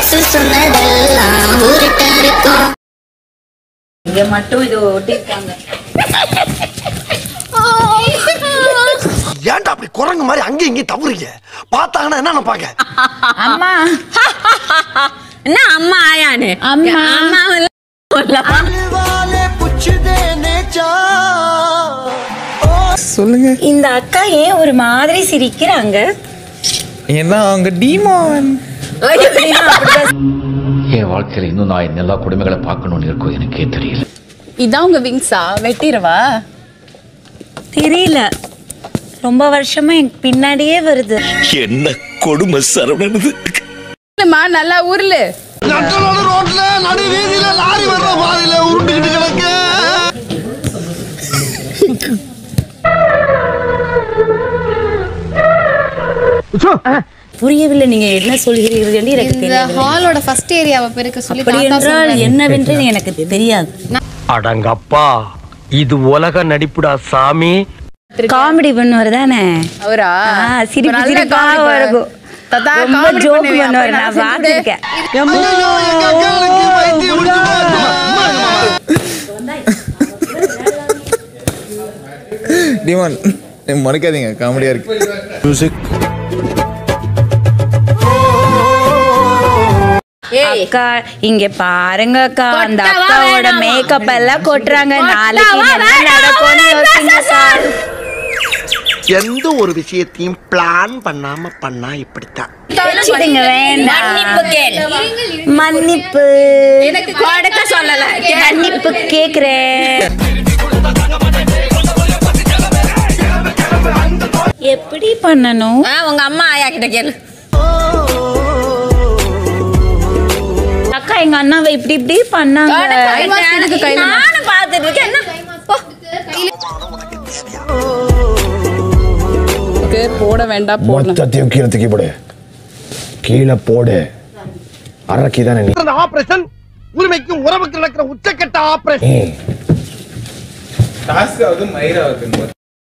மனசு சொன்னதெல்லாம் ஊருட்ட இருக்கும் இங்க மட்டும் இது ஒட்டிருக்காங்க ஏன்டா அப்படி குரங்கு மாதிரி அங்கேயும் இங்கேயும் தவறுங்க பார்த்தாங்கன்னா என்ன நினைப்பாங்க அம்மா என்ன அம்மா ஆயானு அம்மா. அம்மா சொல்லுங்க இந்த அக்கா ஏன் ஒரு மாதிரி சிரிக்கிறாங்க ஏன்னா அவங்க டீமான் எப்படின்னா அப்படிதான் என் வாழ்க்கையில் இன்னும் நான் இந்த எல்லா கொடுமைகளை பார்க்கணும்னு இருக்கோ எனக்கே தெரியல இதான் உங்க விங்ஸா வெட்டிரவா தெரியல ரொம்ப வருஷமா எனக்கு பின்னாடியே வருது என்ன கொடுமை சரவணனது இல்லம்மா நல்லா ஊர்ல நட்டலோட ரோட்ல நடு வீதியில லாரி வர்ற பாதையில உருண்டுகிட்டு கிடக்கு புரியவில்லை நீங்க என்ன சொல்கிறீர்கள் என்று எனக்கு இந்த தெரியவில்லை ஹாலோட ஃபர்ஸ்ட் ஏரியாவை பெருக்க சொல்லி அப்படி தாத்தா என்றால் சொன்னாரு. என்னவென்று எனக்கு தெரியாது அடங்கப்பா இது உலக நடிப்புடா சாமி காமெடி பண்ணுவார் தானே அவரா ஆ, சிரிப்பு இப்ப நல்ல சிரிப்பா comedy பண்ணு. இருக்கும். தாத்தா ரொம்ப comedy joke பண்ணுவியா? பண்ணுவாரு, அப்ப நான் செஞ்சு கொடு. பார்த்திருக்கேன். ஐயோ, எங்க அக்காளுக்கு பைத்தியம் பிடிச்சு போச்சு. டீமான் மறைக்காதீங்க காமெடியா இருக்கு மியூசிக் ஏய் அக்கா இங்க பாருங்க அக்கா அந்த கொட்டவா அக்காவோட வேணாமா? மேக்கப் எல்லாம் கொட்டுறாங்க கொட்டவா நாளைக்கு என்ன வேணாமா? நடக்கும்னு யோசிங்க சார் எந்த ஒரு விஷயத்தையும் பிளான் பண்ணாம பண்ணா இப்படித்தான் வச்சிடுங்க வேண்டாம் மன்னிப்பு எனக்கு கொடுக்க சொல்லல மன்னிப்பு கேக்குறேன் எப்படி பண்ணணும் ஆ, உங்க அம்மா ஆயா கிட்ட கேளு அக்கா எங்க அண்ணாவை இப்படி இப்படி பண்ணாங்க எனக்கு கையில நானும் பார்த்துட்டு இருக்கேன் என்ன போட வேண்டாம் போடணும் மொத்தத்தையும் கீழே தூக்கி போடு கீழே போடு அரக்கி தானே நீ அந்த ஆபரேஷன் உரிமைக்கும் உறவுக்கு நடக்கிற உச்சக்கட்ட ஆபரேஷன் ம். டாஸ்க் ஆகுது மயிர் ஆகுது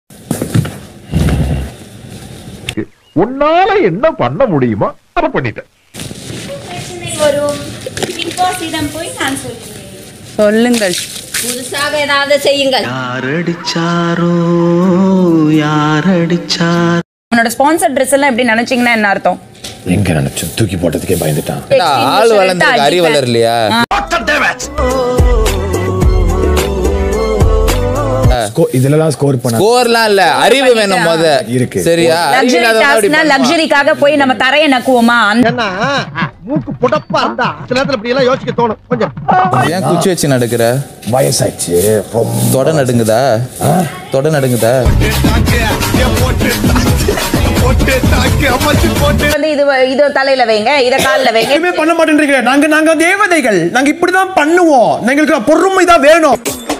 உன்னால என்ன பண்ண முடியுமோ அதை பண்ணிட்டேன் வரும் பிக் பாஸிடம் போய் நான் சொல்லுவேன் சொல்லுங்கள் புதுசாக ஏதாவது செய்யுங்கள் யாரடிச்சாரோ யாரடிச்சார் உன்னோட ஸ்பான்சர் ட்ரெஸ் எல்லாம் எப்படி நினைச்சீங்கன்னா என்ன அர்த்தம் எங்க நினைச்சு தூக்கி போட்டதுக்கே பயந்துட்டான் ஆள் வளர்ந்து அறி வளரலையா ஸ்கோ- இதுலலாம் ஸ்கோர் பண்ண ஸ்கோர்லாம் இல்ல அறிவு வேணும் முத இருக்கு. சரியா அறிவு லக்ஸரி இல்லாதவங்க அப்படி டாஸ்க்னா பண்ணுவான். லக்ஸரிக்காக போய் நம்ம தரைய நக்குவோமா அந்த ஏன்னா மூக்கு புடப்பா இருந்தா சில நேரத்துல இப்படி எல்லாம் யோசிக்க தோணும் கொஞ்சம் ஏன் குச்சி வச்சு நடக்கிற வயசாச்சு ரொம்ப தொட நடுங்குதா தொட நடுங்குதா வந்து இது இது தலையில வைங்க இத கால்ல வைங்க எதுவுமே பண்ண மாட்டேன்றீங்க நாங்க நாங்க தேவதைகள் நாங்க இப்படிதான் பண்ணுவோம் எங்களுக்கு பொறுமை தான் வேணும்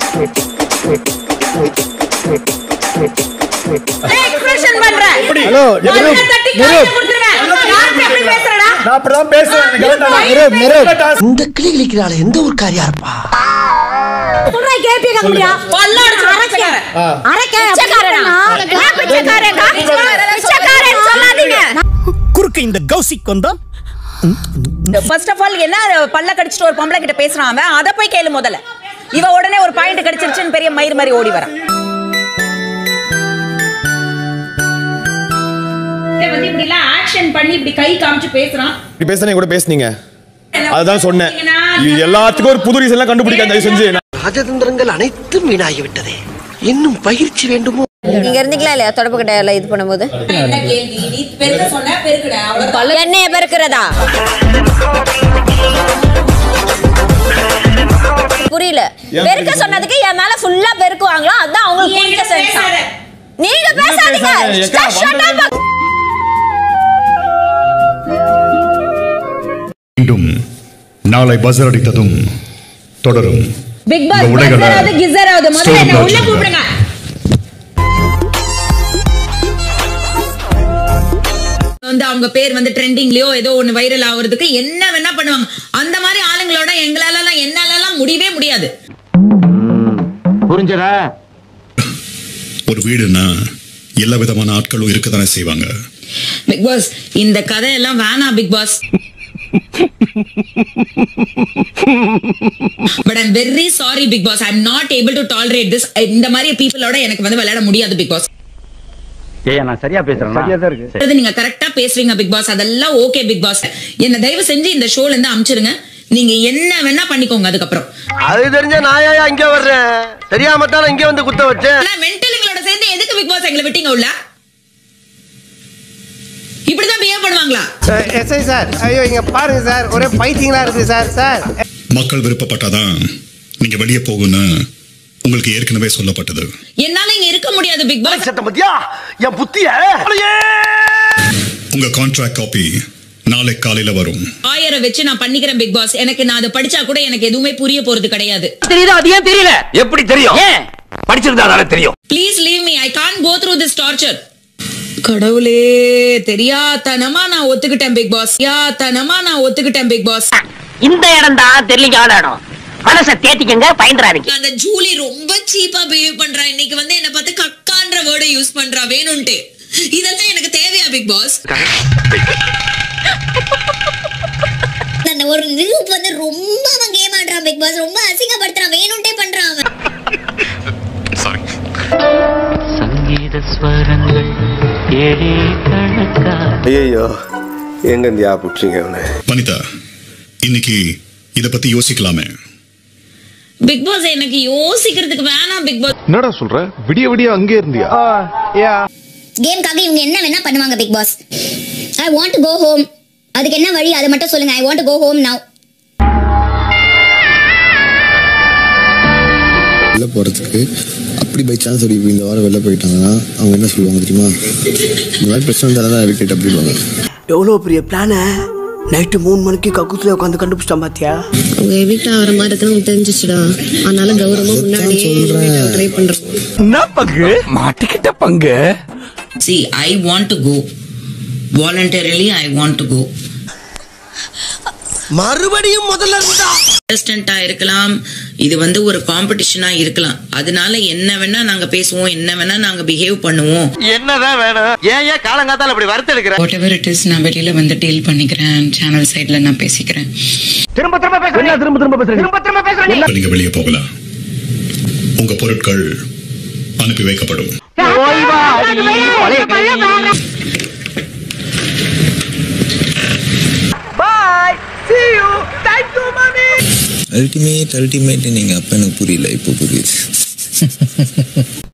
எக்ஸ்பிரஷன் பண்றேன் ஹலோ முதல்ல தட்டி கால்ல கொடுத்துருங்க. யார்கிட்ட எப்படி பேசுறடா? நான் அப்படிதான் பேசுறேன் இந்த கிளி கிளிக்கிறாள் எந்த ஒரு காரியா இருப்பா சொல்றேன் கேப்பிய கேட்க முடியா? பல்ல அடிச்சு அரைக்க. அரைக்க பிச்சைக்காரனா? நான் பிச்சைக்காரன்டா. பிச்சைக்காரன் சொல்லாதீங்க. குறுக்கு இந்த கௌசிக் வந்தா First of all, என்ன பல்ல கடிச்சிட்டு ஒரு பொம்பளை கிட்ட பேசுறான் அவன் அதை போய் கேளு முதல்ல இவ உடனே ஒரு பாயிண்ட் கடிச்சிருச்சுன்னு பெரிய மயிர் மாதிரி ஓடி வரா வந்து இப்படி எல்லாம் ஆக்ஷன் பண்ணி இப்படி கை காமிச்சு பேசுறான் இப்படி பேசுனே கூட பேசுனீங்க அதுதான் சொன்னேன் இது எல்லாத்துக்கும் ஒரு புது ரீசன் எல்லாம் கண்டுபிடிக்க தயவு செஞ்சு ராஜதந்திரங்கள் அனைத்தும் வீணாகி விட்டதே இன்னும் பயிற்சி வேண்டுமோ நீங்க இருந்தீங்களா இல்லையா தொடப்பு கட்டையில இது பண்ணும்போது என்ன கேள்வி நீ பெருக்க சொன்னா பெருக்குட அவ்வளவு என்னைய பெருக்கிறதா புரியல பெருக்க சொன்னதுக்கு என் மேல ஃபுல்லா பெருக்குவாங்களா அதான் அவங்களுக்கு புரிஞ்ச சென்ஸ் நீங்க பேசாதீங்க பேசாத, ஏக்கா, Just shut up. மீண்டும் நாளை பஸ்ஸர் அடித்ததும் தொடரும் பிக் பாஸ் இந்த உடைகளை பஸ்ஸராவது கிஸ்ஸராவது முதல்ல என்ன உள்ள ஸ்டோர் கூப்பிடுங்க வந்து அவங்க பேர் வந்து ட்ரெண்டிங்லயோ ஏதோ ஒண்ணு வைரல் ஆகுறதுக்கு என்ன வேணா பண்ணுவாங்க அந்த மாதிரி ஆளுங்களோட எங்களால எல்லாம் என்னால முடியவே முடியாது புரிஞ்சதா ஒரு வீடுனா எல்லா விதமான ஆட்களும் இருக்கத்தானே செய்வாங்க பிக் பாஸ் இந்த கதையெல்லாம் வேணாம் Bigg Boss but I'm very sorry Bigg Boss I'm not able to tolerate this இந்த மாதிரி பீப்புளோட எனக்கு வந்து விளையாட முடியாது பிக் பாஸ் ஏய் நான் சரியா பேசுறேன் சரியா தான் இருக்கு அதாவது நீங்க கரெக்டா பேசுவீங்க பிக் பாஸ் அதெல்லாம் ஓகே பிக் பாஸ் என்ன தயவு செஞ்சு இந்த ஷோல இருந்து அமிச்சிருங்க நீங்க என்ன வேணா பண்ணிக்கோங்க அதுக்கப்புறம் அது தெரிஞ்ச நாயா இங்க வர்றேன் தெரியாம தான் இங்க வந்து குத்த வச்சேன் ஆனா மென்டலுங்களோட சேர்ந்து எதுக்கு பிக் பாஸ் எங்களை விட்டீங்க உள்ள இப்படிதான் பிஹேவ் பண்ணுவாங்களா எஸ்ஐ சார் ஐயோ இங்க பாருங்க சார் ஒரே பைத்தியங்களா இருக்கு சார் சார் மக்கள் விருப்பப்பட்டாதான் நீங்க வெளியே போகும்னு உங்களுக்கு ஏற்கனவே சொல்லப்பட்டது என்னால இங்க இருக்க முடியாது பிக் பாஸ் சட்டம் பத்தியா என் புத்திய உங்க கான்ட்ராக்ட் காப்பி நாளை காலையில வரும் ஆயரை வச்சு நான் பண்ணிக்கிறேன் பிக் பாஸ் எனக்கு நான் அதை படிச்சா கூட எனக்கு எதுவுமே புரிய போறது கிடையாது தெரியுதா அது ஏன் தெரியல எப்படி தெரியும் ஏன் படிச்சிருந்தா தெரியும் please leave me I can't go through this torture கடவுளே தெரியாதனமா நான் ஒத்துக்கிட்டேன் பிக் பாஸ் தெரியாதனமா நான் ஒத்துக்கிட்டேன் பிக் பாஸ் இந்த இடம் தான் தெரியல இடம் மனசை தேத்திக்கங்க பயந்துறாதீங்க அந்த ஜூலி ரொம்ப சீப்பா பிஹேவ் பண்றா இன்னைக்கு வந்து என்ன பார்த்து கக்கான்ற வேர்டை யூஸ் பண்றா வேணும்ட்டு இதெல்லாம் எனக்கு தேவையா பிக் பாஸ் அந்த ஒரு நிரூப் வந்து ரொம்ப அவன் கேம் ஆடுறான் பிக் பாஸ் ரொம்ப அசிங்கப்படுத்துறான் வேணும்ட்டே பண்றான் அவன் சங்கீத ஸ்வரங்கள் ஏழே கணக்கா ஐயோ எங்க இந்தியா பிடிச்சிங்க அவனை வனிதா இன்னைக்கு இத பத்தி யோசிக்கலாமே பிக் பாஸ் எனக்கு யோசிக்கிறதுக்கு வேணாம் பிக் பாஸ் என்னடா சொல்ற விடிய விடிய அங்கே இருந்தியா கேம்காக இவங்க என்ன வேணா பண்ணுவாங்க Bigg Boss I want to go home அதுக்கு என்ன வழி அதை மட்டும் சொல்லுங்க I want to go home now வெளில போகிறதுக்கு அப்படி பை சான்ஸ் அப்படி இந்த வாரம் வெளில போயிட்டாங்கன்னா அவங்க என்ன சொல்லுவாங்க தெரியுமா இந்த மாதிரி பிரச்சனை இருந்தாலும் தான் இருக்கேட் அப்படிவாங்க எவ்வளோ பெரிய பிளான நைட்டு மூணு மணிக்கு கக்குத்துல உட்காந்து கண்டுபிடிச்சிட்டான் பாத்தியா அவங்க எவிக்ட் ஆகிற மாதிரி இருக்குன்னு தெரிஞ்சிச்சுடா அதனால கௌரவமா முன்னாடியே ட்ரை பண்றோம் என்ன பங்கு மாட்டிக்கிட்ட பங்கு see i want to go voluntarily i want to go மறுபடியும் முதல்ல இருந்தா கண்டஸ்டண்டா இருக்கலாம் இது வந்து ஒரு காம்படிஷனா இருக்கலாம் அதனால என்ன வேணா நாங்க பேசுவோம் என்ன வேணா நாங்க பிஹேவ் பண்ணுவோம் என்னதான் வேணும் ஏன் ஏன் காலங்காத்தால இப்படி வறுத்து எடுக்கிற வாட் எவர் இட் இஸ் நான் வெளியில வந்து டீல் பண்ணிக்கிறேன் சேனல் சைட்ல நான் பேசிக்கிறேன் திரும்ப திரும்ப பேசுறீங்க திரும்ப திரும்ப பேசுறீங்க திரும்ப திரும்ப பேசுறீங்க இப்ப நீங்க வெளியே போகலாம் உங்க பொருட்கள் அனுப்பி வைக்கப்படும் bye see you thank you mami ultimate ultimate நீங்கள் அப்போ எனக்கு புரியல இப்போ புரியுது